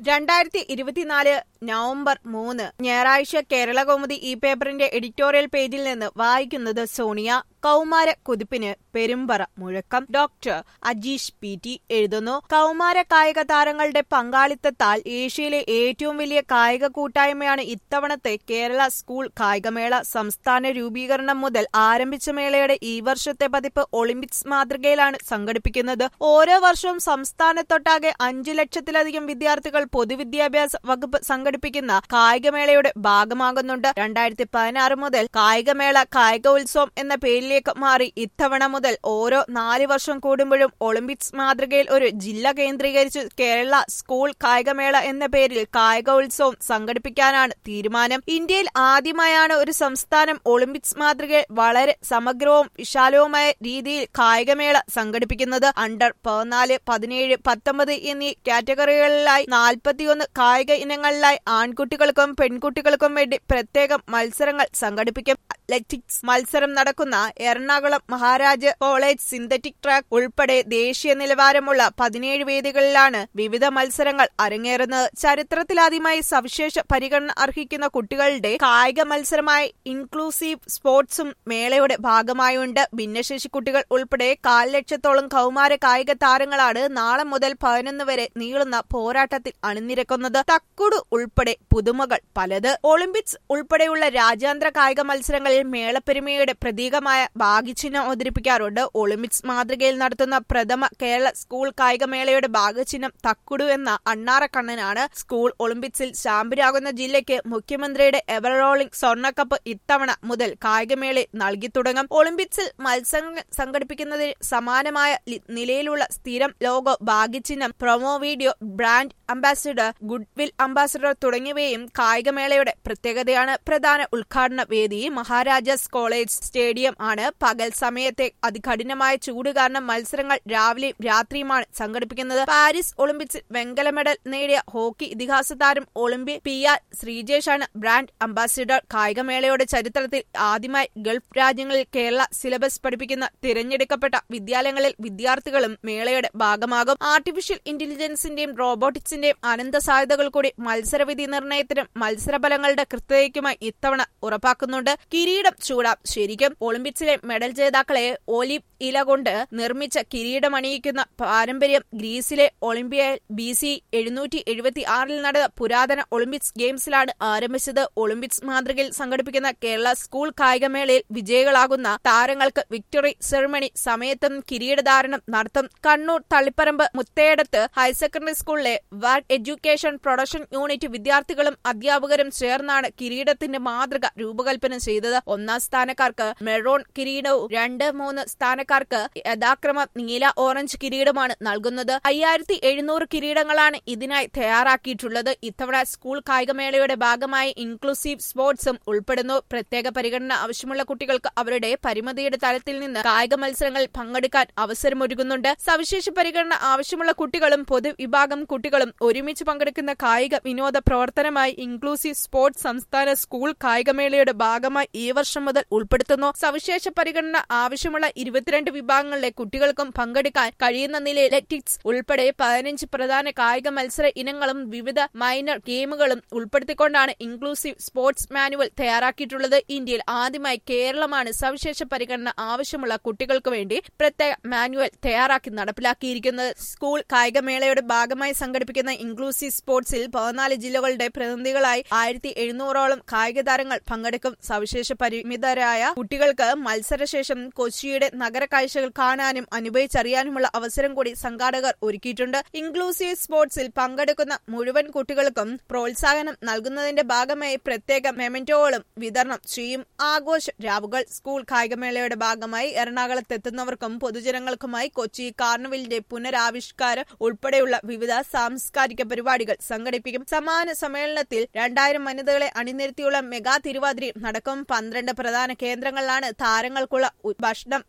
രണ്ടായിരത്തി ഇരുപത്തിനാല് നവംബർ മൂന്ന് ഞായറാഴ്ച കേരള കൗമുദി ഈ പേപ്പറിന്റെ എഡിറ്റോറിയൽ പേജിൽ നിന്ന് വായിക്കുന്നത് സോണിയ കൗമാര കുതിപ്പിന് പെരുമ്പറ മുഴക്കം ഡോക്ടർ അജീഷ് പി ടി എഴുതുന്നു കൗമാര കായിക താരങ്ങളുടെ പങ്കാളിത്തത്താൽ ഏഷ്യയിലെ ഏറ്റവും വലിയ കായിക കൂട്ടായ്മയാണ് ഇത്തവണത്തെ കേരള സ്കൂൾ കായികമേള സംസ്ഥാന രൂപീകരണം മുതൽ ആരംഭിച്ച മേളയുടെ ഈ വർഷത്തെ പതിപ്പ് ഒളിമ്പിക്സ് മാതൃകയിലാണ് സംഘടിപ്പിക്കുന്നത് ഓരോ വർഷവും സംസ്ഥാനത്തൊട്ടാകെ അഞ്ചു ലക്ഷത്തിലധികം വിദ്യാർത്ഥികൾ പൊതുവിദ്യാഭ്യാസ വകുപ്പ് സംഘടിപ്പിക്കുന്ന കായികമേളയുടെ ഭാഗമാകുന്നുണ്ട് രണ്ടായിരത്തി പതിനാറ് മുതൽ കായികമേള കായികോത്സവം എന്ന പേരിലേക്ക് മാറി ഇത്തവണ മുതൽ ഓരോ നാല് വർഷം കൂടുമ്പോഴും ഒളിമ്പിക്സ് മാതൃകയിൽ ഒരു ജില്ല കേന്ദ്രീകരിച്ച് കേരള സ്കൂൾ കായികമേള എന്ന പേരിൽ കായികോത്സവം സംഘടിപ്പിക്കാനാണ് തീരുമാനം ഇന്ത്യയിൽ ആദ്യമായാണ് ഒരു സംസ്ഥാനം ഒളിമ്പിക്സ് മാതൃകയിൽ വളരെ സമഗ്രവും വിശാലവുമായ രീതിയിൽ കായികമേള സംഘടിപ്പിക്കുന്നത് അണ്ടർ പതിനാല് പതിനേഴ് പത്തൊമ്പത് എന്നീ കാറ്റഗറികളിലായി നാൽപ്പത്തിയൊന്ന് കായിക ഇനങ്ങളിലായി ആൺകുട്ടികൾക്കും പെൺകുട്ടികൾക്കും വേണ്ടി പ്രത്യേകം മത്സരങ്ങൾ സംഘടിപ്പിക്കും അത്ലറ്റിക്സ് മത്സരം നടക്കുന്ന Ernakulam Maharaj college synthetic track ഉൾപ്പെടെ ദേശീയ നിലവാരമുള്ള പതിനേഴ് വേദികളിലാണ് വിവിധ മത്സരങ്ങൾ അരങ്ങേറുന്നത് ചരിത്രത്തിലാദ്യമായി സവിശേഷ പരിഗണന അർഹിക്കുന്ന കുട്ടികളുടെ കായിക മത്സരമായ ഇൻക്ലൂസീവ് സ്പോർട്സും മേളയുടെ ഭാഗമായുണ്ട് ഭിന്നശേഷി കുട്ടികൾ ഉൾപ്പെടെ കാൽ ലക്ഷത്തോളം കൗമാര കായിക താരങ്ങളാണ് നാളെ മുതൽ പതിനൊന്ന് വരെ നീളുന്ന പോരാട്ടത്തിൽ അണിനിരക്കുന്നത് തക്കുടു ഉൾപ്പെടെ പുതുമകൾ പലത് ഒളിമ്പിക്സ് ഉൾപ്പെടെയുള്ള രാജ്യാന്തര കായിക മത്സരങ്ങളിൽ മേളപ്പെരുമയുടെ പ്രതീകമായ ഭാഗ്യചിഹ്നം അവതരിപ്പിക്കാറുണ്ട് ഒളിമ്പിക്സ് മാതൃകയിൽ നടത്തുന്ന പ്രഥമ കേരള സ്കൂൾ കായികമേളയുടെ ഭാഗ്യചിഹ്നം തക്കുടു എന്ന അണ്ണാറക്കണ്ണനാണ് സ്കൂൾ ഒളിമ്പിക്സിൽ ചാമ്പ്യനാകുന്ന ജില്ലയ്ക്ക് മുഖ്യമന്ത്രിയുടെ എവർ റോളിംഗ് സ്വർണ്ണക്കപ്പ് ഇത്തവണ മുതൽ കായികമേളയിൽ നൽകി തുടങ്ങും ഒളിമ്പിക്സിൽ മത്സരങ്ങൾ സംഘടിപ്പിക്കുന്നതിന് സമാനമായ ലി- നിലയിലുള്ള സ്ഥിരം ലോഗോ ഭാഗ്യചിഹ്നം promo video brand ambassador goodwill ambassador തുടങ്ങിയവയും കായികമേളയുടെ പ്രത്യേകതയാണ് പ്രധാന ഉദ്ഘാടന വേദി മഹാരാജാസ് കോളേജ് സ്റ്റേഡിയം ആണ് പകൽ സമയത്തെ അതികഠിനമായ ചൂട് കാരണം മത്സരങ്ങൾ രാവിലെയും രാത്രിയുമാണ് സംഘടിപ്പിക്കുന്നത് പാരീസ് ഒളിമ്പിക്സിൽ വെങ്കല മെഡൽ നേടിയ ഹോക്കി ഇതിഹാസ താരം ഒളിമ്പ്യ പി ആർ ശ്രീജേഷാണ് ബ്രാൻഡ് അംബാസിഡർ കായികമേളയുടെ ചരിത്രത്തിൽ ആദ്യമായി ഗൾഫ് രാജ്യങ്ങളിൽ കേരള സിലബസ് പഠിപ്പിക്കുന്ന തിരഞ്ഞെടുക്കപ്പെട്ട വിദ്യാലയങ്ങളിൽ വിദ്യാർത്ഥികളും മേളയുടെ ഭാഗമാകും ആർട്ടിഫിഷ്യൽ ഇന്റലിജൻസിന്റെയും റോബോട്ടിക്സിന്റെയും അനന്ത സാധ്യതകൾ കൂടി മത്സരവിധി നിർണയത്തിനും മത്സരഫലങ്ങളുടെ കൃത്യതയ്ക്കുമായി ഇത്തവണ ഉറപ്പാക്കുന്നുണ്ട് കിരീടം ചൂടാം ശരിക്കും ഒളിമ്പിക്സിലെ മെഡൽ ജേതാക്കളെ ഒലിവ് ഇല കൊണ്ട് നിർമ്മിച്ച കിരീടമണിയിക്കുന്ന പാരമ്പര്യം ഗ്രീസിലെ ഒളിമ്പിയയിൽ ബി സി എഴുന്നൂറ്റി എഴുപത്തി ആറിൽ നടന്ന പുരാതന ഒളിമ്പിക്സ് ഗെയിംസിലാണ് ആരംഭിച്ചത് ഒളിമ്പിക്സ് മാതൃകയിൽ സംഘടിപ്പിക്കുന്ന കേരള സ്കൂൾ കായികമേളയിൽ വിജയികളാകുന്ന താരങ്ങൾക്ക് വിക്ടറി സെറിമണി സമയത്തും കിരീടധാരണം നടത്തും കണ്ണൂർ തളിപ്പറമ്പ് മുത്തേടത്ത് ഹയർ സെക്കൻഡറി സ്കൂളിലെ വാർഡ് എഡ്യൂക്കേഷൻ പ്രൊഡക്ഷൻ യൂണിറ്റ് വിദ്യാർത്ഥികളും അധ്യാപകരും ചേർന്നാണ് കിരീടത്തിന്റെ മാതൃക രൂപകൽപ്പന ചെയ്തത് ഒന്നാം സ്ഥാനക്കാർക്ക് മെറോൺ കിരീടവും രണ്ട് മൂന്ന് സ്ഥാനക്കാർക്ക് യഥാക്രമം നീല ഓറഞ്ച് കിരീടമാണ് നൽകുന്നത് അയ്യായിരത്തി എഴുന്നൂറ് കിരീടങ്ങളാണ് ഇതിനായി തയ്യാറാക്കിയിട്ടുള്ളത് ഇത്തവണ സ്കൂൾ കായികമേളയുടെ ഭാഗമായി ഇൻക്ലൂസീവ് സ്പോർട്സും ഉൾപ്പെടുന്നു പ്രത്യേക പരിഗണന ആവശ്യമുള്ള കുട്ടികൾക്ക് അവരുടെ പരിമിതിയുടെ തലത്തിൽ നിന്ന് കായിക മത്സരങ്ങളിൽ പങ്കെടുക്കാൻ അവസരമൊരുങ്ങുന്നുണ്ട് സവിശേഷ പരിഗണന ആവശ്യമുള്ള കുട്ടികളും പൊതുവിഭാഗം കുട്ടികളും ഒരുമിച്ച് പങ്കെടുക്കുന്ന കായിക വിനോദ പ്രവർത്തനമായി ഇൻക്ലൂസീവ് സ്പോർട്സ് സംസ്ഥാന സ്കൂൾ കായികമേളയുടെ ഭാഗമായി ഈ വർഷം മുതൽ ഉൾപ്പെടുത്തുന്നു സവിശേഷ പരിഗണന ആവശ്യമുള്ള ഇരുപത്തിരണ്ട് വിഭാഗങ്ങളിലെ കുട്ടികൾക്കും പങ്കെടുക്കാൻ കഴിയുന്ന നിലയിൽ അത്ലറ്റിക്സ് ഉൾപ്പെടെ പതിനഞ്ച് പ്രധാന കായിക മത്സര ഇനങ്ങളും വിവിധ മൈനർ ഗെയിമുകളും ഉൾപ്പെടുത്തിക്കൊണ്ടാണ് ഇൻക്ലൂസീവ് സ്പോർട്സ് മാനുവൽ തയ്യാറാക്കിയിട്ടുള്ളത് ഇന്ത്യയിൽ ആദ്യമായി കേരളമാണ് സവിശേഷ പരിഗണന ആവശ്യമുള്ള കുട്ടികൾക്ക് വേണ്ടി പ്രത്യേക മാനുവൽ തയ്യാറാക്കി നടപ്പിലാക്കിയിരിക്കുന്നത് സ്കൂൾ കായികമേളയുടെ ഭാഗമായി സംഘടിപ്പിക്കുന്ന ഇൻക്ലൂസീവ് സ്പോർട്സിൽ പതിനാല് ജില്ലകളുടെ പ്രതിനിധികളായി ആയിരത്തി എഴുന്നൂറോളം കായിക താരങ്ങൾ പങ്കെടുക്കും സവിശേഷ പരിമിതരായ കുട്ടികൾക്ക് മത്സരശേഷം കൊച്ചിയുടെ നഗര കാഴ്ചകൾ കാണാനും അനുഭവിച്ചറിയാനുമുള്ള അവസരം കൂടി സംഘാടകർ ഒരുക്കിയിട്ടുണ്ട് ഇൻക്ലൂസീവ് സ്പോർട്സിൽ പങ്കെടുക്കുന്ന മുഴുവൻ കുട്ടികൾക്കും പ്രോത്സാഹനം നൽകുന്നതിന്റെ ഭാഗമായി പ്രത്യേക മെമന്റോകളും വിതരണം ചെയ്യും ആഘോഷ രാവുകൾ സ്കൂൾ കായികമേളയുടെ ഭാഗമായി എറണാകുളത്തെത്തുന്നവർക്കും പൊതുജനങ്ങൾക്കുമായി കൊച്ചി കാർണിവലിന്റെ പുനരാവിഷ്കാരം ഉൾപ്പെടെയുള്ള വിവിധ സാംസ്കാരിക പരിപാടികൾ സംഘടിപ്പിക്കും സമാന സമ്മേളനത്തിൽ രണ്ടായിരം വനിതകളെ അണിനിരത്തിയുള്ള മെഗാ തിരുവാതിര നടക്കും പന്ത്രണ്ട് പ്രധാന കേന്ദ്രങ്ങളിലാണ് താരങ്ങൾക്കുള്ള ഉ- ഭക്ഷണം വിളമ്പുന്നത്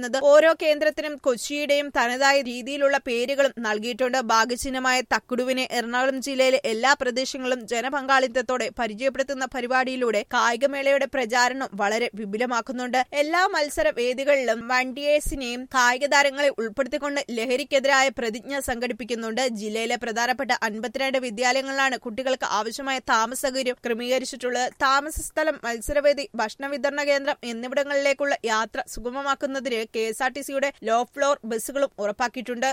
ലഭ്യമാകുന്നത് ഓരോ കേന്ദ്രത്തിനും കൊച്ചിയുടെയും തനതായ രീതിയിലുള്ള പേരുകളും നൽകിയിട്ടുണ്ട് ഭാഗ്യചിഹ്നമായ തക്കുടുവിനെ എറണാകുളം ജില്ലയിലെ എല്ലാ പ്രദേശങ്ങളും ജനപങ്കാളിത്തത്തോടെ പരിചയപ്പെടുത്തുന്ന പരിപാടിയിലൂടെ കായികമേളയുടെ പ്രചാരണം വളരെ വിപുലമാക്കുന്നുണ്ട് എല്ലാ മത്സര വേദികളിലും വണ്ടിയേഴ്സിനെയും കായിക താരങ്ങളെ ഉൾപ്പെടുത്തിക്കൊണ്ട് ലഹരിക്കെതിരായ പ്രതിജ്ഞ സംഘടിപ്പിക്കുന്നുണ്ട് ജില്ലയിലെ പ്രധാനപ്പെട്ട അൻപത്തിരണ്ട് വിദ്യാലയങ്ങളിലാണ് കുട്ടികൾക്ക് ആവശ്യമായ താമസ സൗകര്യം ക്രമീകരിച്ചിട്ടുള്ളത് താമസ സ്ഥലം മത്സരവേദി ഭക്ഷണ വിതരണ കേന്ദ്രം എന്നിവിടങ്ങളിലേക്കുള്ള യാത്ര സുഗമമാക്കുന്നതിന് കെ എസ് ആർ ടി സിയുടെ ലോ ഫ്ലോർ ബസ്സുകളും ഉറപ്പാക്കിയിട്ടുണ്ട്